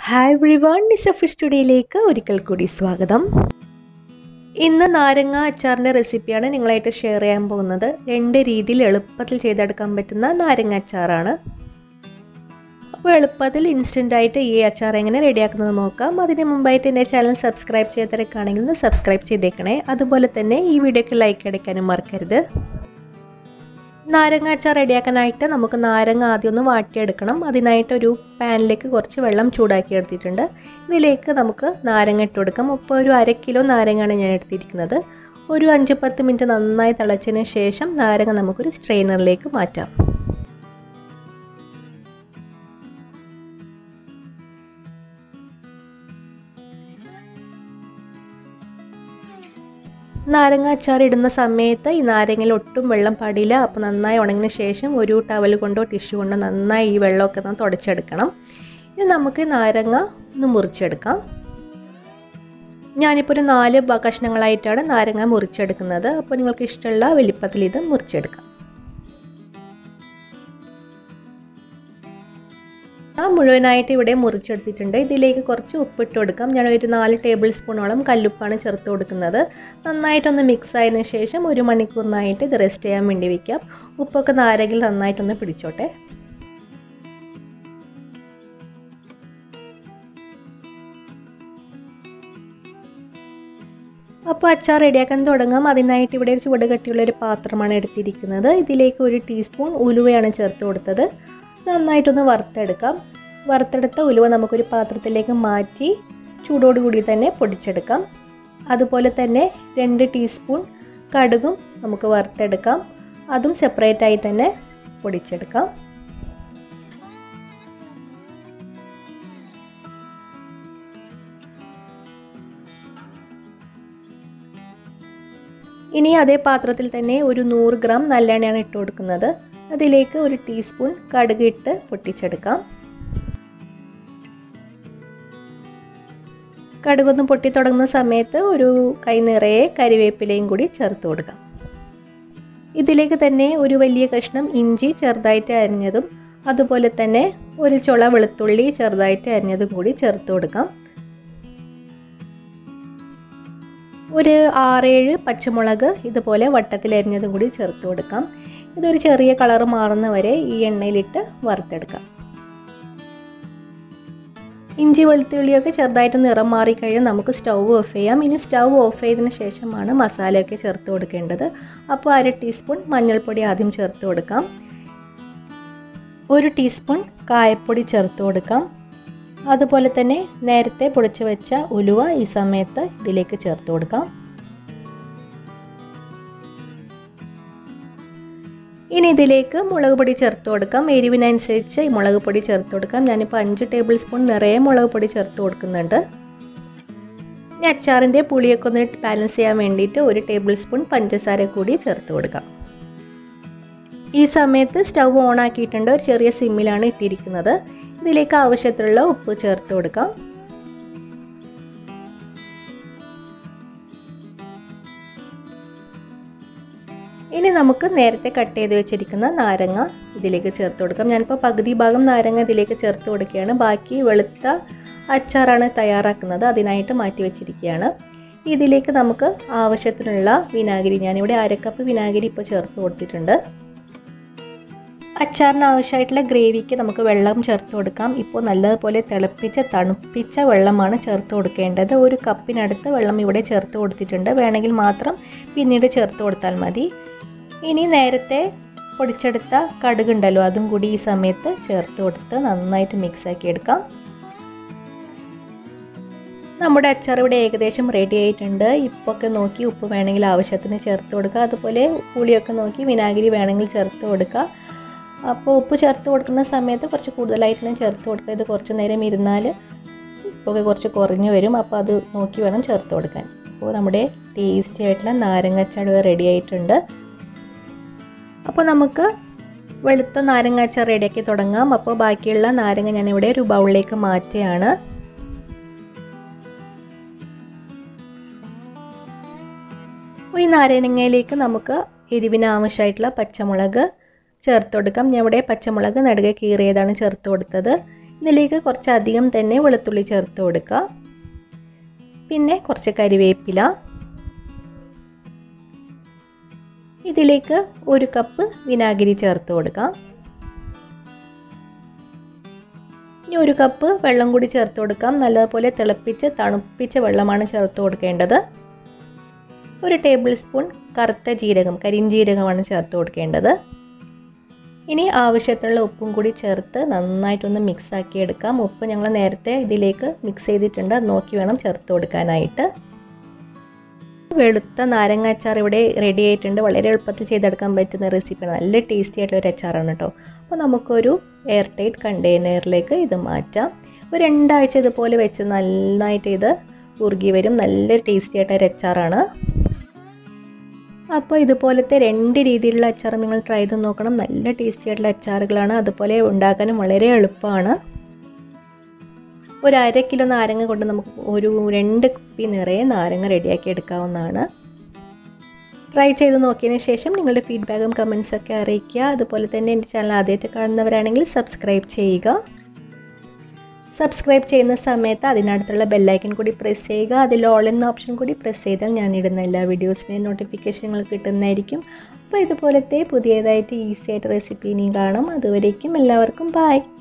hi everyone നിസഫ് സ്റ്റുഡിയോയിലേക്ക് ഒരിക്കൽ കൂടി സ്വാഗതം ഇന്ന് നാരങ്ങ അച്ചാറിൻ്റെ റെസിപ്പിയാണ് നിങ്ങളായിട്ട് ഷെയർ ചെയ്യാൻ പോകുന്നത് രണ്ട് രീതിയിൽ എളുപ്പത്തിൽ ചെയ്തെടുക്കാൻ പറ്റുന്ന നാരങ്ങ അച്ചാറാണ് അപ്പോൾ എളുപ്പത്തിൽ ഇൻസ്റ്റൻ്റ് ആയിട്ട് ഈ അച്ചാർ എങ്ങനെ റെഡിയാക്കുന്നത് നോക്കാം അതിന് മുമ്പായിട്ട് എൻ്റെ ചാനൽ സബ്സ്ക്രൈബ് ചെയ്തിട്ടൊക്കെയാണെങ്കിൽ ഒന്ന് സബ്സ്ക്രൈബ് ചെയ്തേക്കണേ അതുപോലെ തന്നെ ഈ വീഡിയോക്ക് ലൈക്ക് അടിക്കാനും മറക്കരുത് നാരങ്ങ അച്ചാർ റെഡിയാക്കാനായിട്ട് നമുക്ക് നാരങ്ങ ആദ്യം ഒന്ന് വാട്ടിയെടുക്കണം അതിനായിട്ടൊരു പാനിലേക്ക് കുറച്ച് വെള്ളം ചൂടാക്കി എടുത്തിട്ടുണ്ട് ഇതിലേക്ക് നമുക്ക് നാരങ്ങ ഇട്ട് കൊടുക്കാം ഇപ്പോൾ ഒരു അര കിലോ നാരങ്ങയാണ് ഞാൻ എടുത്തിരിക്കുന്നത് ഒരു അഞ്ച് പത്ത് മിനിറ്റ് നന്നായി തിളച്ചതിന് ശേഷം നാരങ്ങ നമുക്കൊരു സ്ട്രെയിനറിലേക്ക് മാറ്റാം നാരങ്ങ അച്ചാർ ഇടുന്ന സമയത്ത് ഈ നാരങ്ങയിൽ ഒട്ടും വെള്ളം പാടില്ല അപ്പോൾ നന്നായി ഉണങ്ങിയ ശേഷം ഒരു ടവൽ കൊണ്ടോ ടിഷ്യൂ കൊണ്ടോ നന്നായി ഈ വെള്ളമൊക്കെ ഒന്ന് തുടച്ചെടുക്കണം ഇനി നമുക്ക് നാരങ്ങ ഒന്ന് മുറിച്ചെടുക്കാം ഞാനിപ്പോൾ ഒരു നാല് കഷ്ണങ്ങളായിട്ടാണ് നാരങ്ങ മുറിച്ചെടുക്കുന്നത് അപ്പോൾ നിങ്ങൾക്ക് ഇഷ്ടമുള്ള വലിപ്പത്തിൽ ഇത് മുറിച്ചെടുക്കാം മുഴുവനായിട്ട് ഇവിടെ മുറിച്ചെടുത്തിട്ടുണ്ട് ഇതിലേക്ക് കുറച്ച് ഉപ്പിട്ട് കൊടുക്കാം ഞാൻ ഒരു നാല് ടേബിൾ സ്പൂണോളം കല്ലുപ്പാണ് ചേർത്ത് കൊടുക്കുന്നത് നന്നായിട്ടൊന്ന് മിക്സ് ആയതിനു ശേഷം ഒരു മണിക്കൂറിനായിട്ട് ഇത് റെസ്റ്റ് ചെയ്യാൻ വേണ്ടി വയ്ക്കാം ഉപ്പൊക്കെ നാരകിൽ നന്നായിട്ടൊന്ന് പിടിച്ചോട്ടെ അപ്പോൾ അച്ചാർ റെഡിയാക്കാൻ തുടങ്ങാം അതിനായിട്ട് ഇവിടെ ഒരു ചുവട് കട്ടിയുള്ള ഒരു പാത്രമാണ് എടുത്തിരിക്കുന്നത് ഇതിലേക്ക് ഒരു ടീസ്പൂൺ ഉലുവയാണ് ചേർത്ത് കൊടുത്തത് നന്നായിട്ടൊന്ന് വറുത്തെടുക്കാം വറുത്തെടുത്ത ഉലുവ നമുക്കൊരു പാത്രത്തിലേക്ക് മാറ്റി ചൂടോടുകൂടി തന്നെ പൊടിച്ചെടുക്കാം അതുപോലെ തന്നെ രണ്ട് ടീസ്പൂൺ കടുകും നമുക്ക് വറുത്തെടുക്കാം അതും സെപ്പറേറ്റായി തന്നെ പൊടിച്ചെടുക്കാം ഇനി അതേ പാത്രത്തിൽ തന്നെ ഒരു നൂറ് ഗ്രാം നല്ലെണ്ണയാണ് ഇട്ട് കൊടുക്കുന്നത് അതിലേക്ക് ഒരു ടീസ്പൂൺ കടുക് ഇട്ട് പൊട്ടിച്ചെടുക്കാം കടുകൊന്ന് പൊട്ടി തുടങ്ങുന്ന സമയത്ത് ഒരു കൈ നിറയെ കരിവേപ്പിലയും കൂടി ചേർത്ത് കൊടുക്കാം ഇതിലേക്ക് തന്നെ ഒരു വലിയ കഷ്ണം ഇഞ്ചി ചെറുതായിട്ട് അരിഞ്ഞതും അതുപോലെ തന്നെ ഒരു ചുള വെളുത്തുള്ളി ചെറുതായിട്ട് അരിഞ്ഞതും കൂടി ചേർത്ത് കൊടുക്കാം ഒരു ആറേഴ് പച്ചമുളക് ഇതുപോലെ വട്ടത്തിൽ അരിഞ്ഞതും കൂടി ചേർത്ത് കൊടുക്കാം ഇതൊരു ചെറിയ കളർ മാറുന്ന വരെ ഈ എണ്ണയിലിട്ട് വറുത്തെടുക്കാം ഇഞ്ചി വെളുത്തുള്ളിയൊക്കെ ചെറുതായിട്ട് നിറം മാറിക്കഴിഞ്ഞാൽ നമുക്ക് സ്റ്റൗ ഓഫ് ചെയ്യാം ഇനി സ്റ്റൗ ഓഫ് ചെയ്തതിന് ശേഷമാണ് മസാലയൊക്കെ ചേർത്ത് കൊടുക്കേണ്ടത് അപ്പോൾ അര ടീസ്പൂൺ മഞ്ഞൾപ്പൊടി ആദ്യം ചേർത്ത് കൊടുക്കാം ഒരു ടീസ്പൂൺ കായപ്പൊടി ചേർത്ത് കൊടുക്കാം അതുപോലെ തന്നെ നേരത്തെ പൊടിച്ച് വെച്ച ഉലുവ ഈ സമയത്ത് ഇതിലേക്ക് ചേർത്ത് കൊടുക്കാം ഇനി ഇതിലേക്ക് മുളക് പൊടി ചേർത്ത് കൊടുക്കാം എരിവിനനുസരിച്ച് മുളക് പൊടി ചേർത്ത് കൊടുക്കാം ഞാനിപ്പോൾ അഞ്ച് ടേബിൾ സ്പൂൺ നിറയെ മുളക് പൊടി ചേർത്ത് കൊടുക്കുന്നുണ്ട് ഇനി അച്ചാറിൻ്റെ പുളിയൊക്കെ ഒന്ന് ബാലൻസ് ചെയ്യാൻ വേണ്ടിയിട്ട് ഒരു ടേബിൾ സ്പൂൺ പഞ്ചസാര കൂടി ചേർത്ത് കൊടുക്കാം ഈ സമയത്ത് സ്റ്റൗ ഓൺ ആക്കിയിട്ടുണ്ട് ഒരു ചെറിയ സിമ്മിലാണ് ഇട്ടിരിക്കുന്നത് ഇതിലേക്ക് ആവശ്യത്തിലുള്ള ഉപ്പ് ചേർത്ത് കൊടുക്കാം ഇനി നമുക്ക് നേരത്തെ കട്ട് ചെയ്ത് വെച്ചിരിക്കുന്ന നാരങ്ങ ഇതിലേക്ക് ചേർത്ത് കൊടുക്കാം ഞാനിപ്പോൾ പകുതി ഭാഗം നാരങ്ങ ഇതിലേക്ക് ചേർത്ത് കൊടുക്കുകയാണ് ബാക്കി വെളുത്ത അച്ചാറാണ് തയ്യാറാക്കുന്നത് അതിനായിട്ട് മാറ്റി വെച്ചിരിക്കുകയാണ് ഇതിലേക്ക് നമുക്ക് ആവശ്യത്തിനുള്ള വിനാഗിരി ഞാനിവിടെ അരക്കപ്പ് വിനാഗിരി ഇപ്പോൾ ചേർത്ത് കൊടുത്തിട്ടുണ്ട് അച്ചാറിന് ആവശ്യമായിട്ടുള്ള ഗ്രേവിക്ക് നമുക്ക് വെള്ളം ചേർത്ത് കൊടുക്കാം ഇപ്പോൾ നല്ലതുപോലെ തിളപ്പിച്ച തണുപ്പിച്ച വെള്ളമാണ് ചേർത്ത് കൊടുക്കേണ്ടത് ഒരു കപ്പിനടുത്ത് വെള്ളം ഇവിടെ ചേർത്ത് കൊടുത്തിട്ടുണ്ട് വേണമെങ്കിൽ മാത്രം പിന്നീട് ചേർത്ത് കൊടുത്താൽ മതി ഇനി നേരത്തെ പൊടിച്ചെടുത്ത കടുകുണ്ടല്ലോ അതും കൂടി ഈ സമയത്ത് ചേർത്ത് കൊടുത്ത് നന്നായിട്ട് മിക്സാക്കി എടുക്കാം നമ്മുടെ അച്ചാർ ഇവിടെ ഏകദേശം റെഡി ആയിട്ടുണ്ട് ഇപ്പൊക്കെ നോക്കി ഉപ്പ് വേണമെങ്കിൽ ആവശ്യത്തിന് ചേർത്ത് കൊടുക്കുക അതുപോലെ പുളിയൊക്കെ നോക്കി വിനാഗിരി വേണമെങ്കിൽ ചേർത്ത് കൊടുക്കുക അപ്പോൾ ഉപ്പ് ചേർത്ത് കൊടുക്കുന്ന സമയത്ത് കുറച്ച് കൂടുതലായിട്ടാണ് ചേർത്ത് കൊടുക്കുക ഇത് കുറച്ച് നേരം ഇരുന്നാൽ ഉപ്പൊക്കെ കുറച്ച് കുറഞ്ഞു വരും അപ്പോൾ അത് നോക്കി വേണം ചേർത്ത് കൊടുക്കാൻ അപ്പോൾ നമ്മുടെ ടേസ്റ്റി ആയിട്ടുള്ള നാരങ്ങച്ചാട് റെഡി ആയിട്ടുണ്ട് അപ്പോൾ നമുക്ക് വെളുത്ത നാരങ്ങാച്ചാർ റെഡിയാക്കി തുടങ്ങാം അപ്പോൾ ബാക്കിയുള്ള നാരങ്ങ ഞാനിവിടെ ഒരു ബൗളിലേക്ക് മാറ്റുകയാണ് ഈ നാരങ്ങയിലേക്ക് നമുക്ക് എരിവിന് ആവശ്യമായിട്ടുള്ള പച്ചമുളക് ചേർത്ത് കൊടുക്കാം ഞാൻ ഇവിടെ പച്ചമുളക് നടുകെ കീറിയതാണ് ചേർത്ത് കൊടുത്തത് ഇതിലേക്ക് കുറച്ചധികം തന്നെ വെളുത്തുള്ളി ചേർത്ത് കൊടുക്കുക പിന്നെ കുറച്ച് കരിവേപ്പില ഇതിലേക്ക് ഒരു കപ്പ് വിനാഗിരി ചേർത്ത് കൊടുക്കാം ഇനി ഒരു കപ്പ് വെള്ളം കൂടി ചേർത്ത് കൊടുക്കാം നല്ലതുപോലെ തിളപ്പിച്ച് തണുപ്പിച്ച വെള്ളമാണ് ചേർത്ത് കൊടുക്കേണ്ടത് ഒരു ടേബിൾ സ്പൂൺ കറുത്ത ജീരകം കരിഞ്ജീരകമാണ് ചേർത്ത് കൊടുക്കേണ്ടത് ഇനി ആവശ്യത്തിനുള്ള ഉപ്പും കൂടി ചേർത്ത് നന്നായിട്ടൊന്ന് മിക്സ് ആക്കി എടുക്കാം ഉപ്പ് ഞങ്ങൾ നേരത്തെ ഇതിലേക്ക് മിക്സ് ചെയ്തിട്ടുണ്ട് അത് നോക്കി വേണം ചേർത്ത് കൊടുക്കാനായിട്ട് വെളുത്ത നാരങ്ങ അച്ചാർ ഇവിടെ റെഡി ആയിട്ടുണ്ട് വളരെ എളുപ്പത്തിൽ ചെയ്തെടുക്കാൻ പറ്റുന്ന റെസിപ്പിയാണ് നല്ല ടേസ്റ്റി ആയിട്ടുള്ള ഒരു അച്ചാറാണ് കേട്ടോ അപ്പോൾ നമുക്കൊരു എയർ ടൈറ്റ് കണ്ടെയ്നറിലേക്ക് ഇത് മാറ്റാം ഒരു രണ്ടാഴ്ച ഇതുപോലെ വെച്ച് നന്നായിട്ട് ഇത് ഉറുകി വരും നല്ലൊരു ടേസ്റ്റി ആയിട്ട് ഒരു അച്ചാറാണ് അപ്പോൾ ഇതുപോലത്തെ രണ്ട് രീതിയിലുള്ള അച്ചാർ നിങ്ങൾ ട്രൈ ചെയ്ത് നോക്കണം നല്ല ടേസ്റ്റി ആയിട്ടുള്ള അച്ചാറുകളാണ് അതുപോലെ ഉണ്ടാക്കാനും വളരെ എളുപ്പമാണ് ഒരു അര കിലോ നാരങ്ങ കൊണ്ട് നമുക്ക് ഒരു രണ്ട് കുപ്പി നിറയെ നാരങ്ങ റെഡിയാക്കി എടുക്കാവുന്നതാണ് ട്രൈ ചെയ്ത് നോക്കിയതിന് ശേഷം നിങ്ങളുടെ ഫീഡ്ബാക്കും കമൻസും ഒക്കെ അറിയിക്കുക അതുപോലെ തന്നെ എൻ്റെ ചാനൽ ആദ്യമായിട്ട് കാണുന്നവരാണെങ്കിൽ സബ്സ്ക്രൈബ് ചെയ്യുക സബ്സ്ക്രൈബ് ചെയ്യുന്ന സമയത്ത് അതിനടുത്തുള്ള ബെല്ലൈക്കൺ കൂടി പ്രസ് ചെയ്യുക അതിൽ ഓൾ എന്ന ഓപ്ഷൻ കൂടി പ്രസ് ചെയ്താൽ ഞാൻ ഇടുന്ന എല്ലാ വീഡിയോസിൻ്റെയും നോട്ടിഫിക്കേഷനുകൾ കിട്ടുന്നതായിരിക്കും അപ്പോൾ ഇതുപോലത്തെ പുതിയതായിട്ട് ഈസി ആയിട്ട് റെസിപ്പി ഇനിയും കാണാം അതുവരേക്കും എല്ലാവർക്കും ബായ്